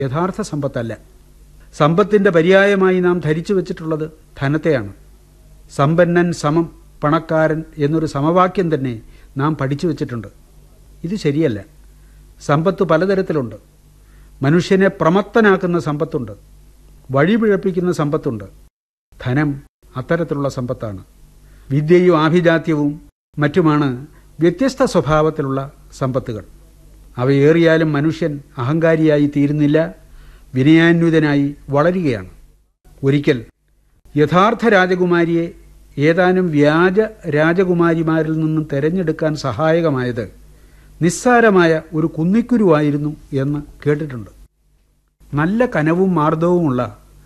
യഥാർത്ഥ സമ്പത്തല്ല സമ്പത്തിന്റെ പര്യായമായി നാം ധരിച്ചു വച്ചിട്ടുള്ളത് ധനത്തെയാണ് സമ്പന്നൻ സമം പണക്കാരൻ എന്നൊരു സമവാക്യം തന്നെ നാം പഠിച്ചു വച്ചിട്ടുണ്ട് ഇത് ശരിയല്ല സമ്പത്ത് പലതരത്തിലുണ്ട് മനുഷ്യനെ പ്രമത്തനാക്കുന്ന സമ്പത്തുണ്ട് വഴിപിഴപ്പിക്കുന്ന സമ്പത്തുണ്ട് ധനം അത്തരത്തിലുള്ള സമ്പത്താണ് വിദ്യയും ആഭിജാത്യവും മറ്റുമാണ് വ്യത്യസ്ത സ്വഭാവത്തിലുള്ള സമ്പത്തുകൾ അവയേറിയാലും മനുഷ്യൻ അഹങ്കാരിയായി തീരുന്നില്ല വിനയാന്വിതനായി വളരുകയാണ് ഒരിക്കൽ യഥാർത്ഥ രാജകുമാരിയെ ഏതാനും വ്യാജ രാജകുമാരിമാരിൽ നിന്നും തെരഞ്ഞെടുക്കാൻ സഹായകമായത് നിസ്സാരമായ ഒരു കുന്നിക്കുരുവായിരുന്നു എന്ന് കേട്ടിട്ടുണ്ട് നല്ല കനവും മാർദ്ദവുമുള്ള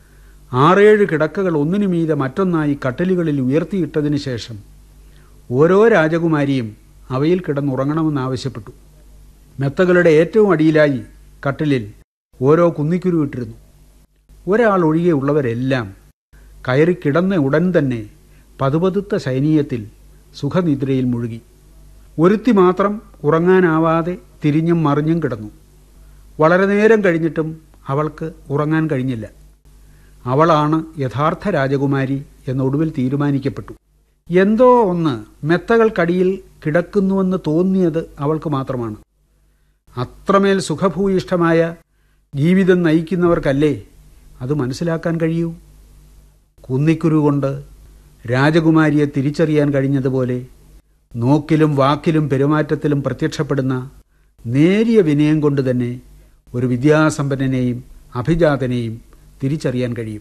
ആറേഴ് കിടക്കകൾ ഒന്നിനു മീതെ മറ്റൊന്നായി കട്ടിലുകളിൽ ഉയർത്തിയിട്ടതിനു ശേഷം ഓരോ രാജകുമാരിയും അവയിൽ കിടന്നുറങ്ങണമെന്നാവശ്യപ്പെട്ടു മെത്തകളുടെ ഏറ്റവും അടിയിലായി കട്ടിലിൽ ഓരോ കുന്നിക്കുരു ഇട്ടിരുന്നു ഒരാൾ ഒഴികെയുള്ളവരെല്ലാം കയറി കിടന്ന ഉടൻ തന്നെ പതുപതുത്ത ശൈനീയത്തിൽ സുഖനിദ്രയിൽ മുഴുകി ഒരുത്തി മാത്രം ഉറങ്ങാനാവാതെ തിരിഞ്ഞും മറിഞ്ഞും കിടന്നു വളരെ നേരം കഴിഞ്ഞിട്ടും അവൾക്ക് ഉറങ്ങാൻ കഴിഞ്ഞില്ല അവളാണ് യഥാർത്ഥ രാജകുമാരി എന്നൊടുവിൽ തീരുമാനിക്കപ്പെട്ടു എന്തോ ഒന്ന് മെത്തകൾക്കടിയിൽ കിടക്കുന്നുവെന്ന് തോന്നിയത് അവൾക്ക് മാത്രമാണ് അത്രമേൽ സുഖഭൂയിഷ്ഠമായ ജീവിതം നയിക്കുന്നവർക്കല്ലേ അത് മനസ്സിലാക്കാൻ കഴിയൂ കുന്നിക്കുരു കൊണ്ട് രാജകുമാരിയെ തിരിച്ചറിയാൻ കഴിഞ്ഞതുപോലെ നോക്കിലും വാക്കിലും പെരുമാറ്റത്തിലും പ്രത്യക്ഷപ്പെടുന്ന നേരിയ വിനയം കൊണ്ട് തന്നെ ഒരു വിദ്യാസമ്പന്നനെയും അഭിജാതനെയും തിരിച്ചറിയാൻ കഴിയും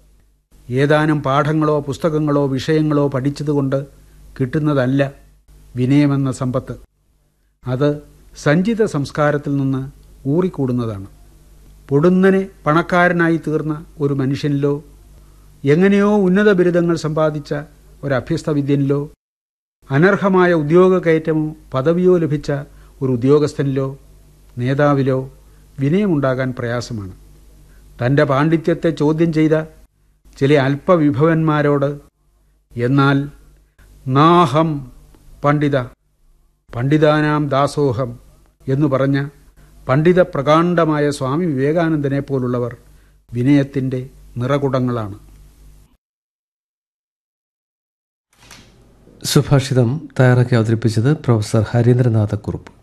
ഏതാനും പാഠങ്ങളോ പുസ്തകങ്ങളോ വിഷയങ്ങളോ പഠിച്ചതുകൊണ്ട് കിട്ടുന്നതല്ല വിനയമെന്ന സമ്പത്ത് അത് സഞ്ചിത സംസ്കാരത്തിൽ നിന്ന് ഊറിക്കൂടുന്നതാണ് പൊടുന്നനെ പണക്കാരനായി തീർന്ന ഒരു മനുഷ്യനിലോ എങ്ങനെയോ ഉന്നത ബിരുദങ്ങൾ സമ്പാദിച്ച ഒരു അഭ്യസ്ത വിദ്യനിലോ അനർഹമായ ഉദ്യോഗ കയറ്റമോ പദവിയോ ലഭിച്ച ഒരു ഉദ്യോഗസ്ഥനിലോ നേതാവിലോ വിനയമുണ്ടാകാൻ പ്രയാസമാണ് തന്റെ പാണ്ഡിത്യത്തെ ചോദ്യം ചെയ്ത ചില അല്പവിഭവന്മാരോട് എന്നാൽ നാഹം പണ്ഡിത പണ്ഡിതാനാം ദാസോഹം എന്നു പറഞ്ഞ പണ്ഡിത പ്രകാണ്ഡമായ സ്വാമി വിവേകാനന്ദനെ പോലുള്ളവർ വിനയത്തിന്റെ നിറകുടങ്ങളാണ് സുഭാഷിതം തയ്യാറാക്കി അവതരിപ്പിച്ചത് പ്രൊഫസർ ഹരീന്ദ്രനാഥ കുറുപ്പ്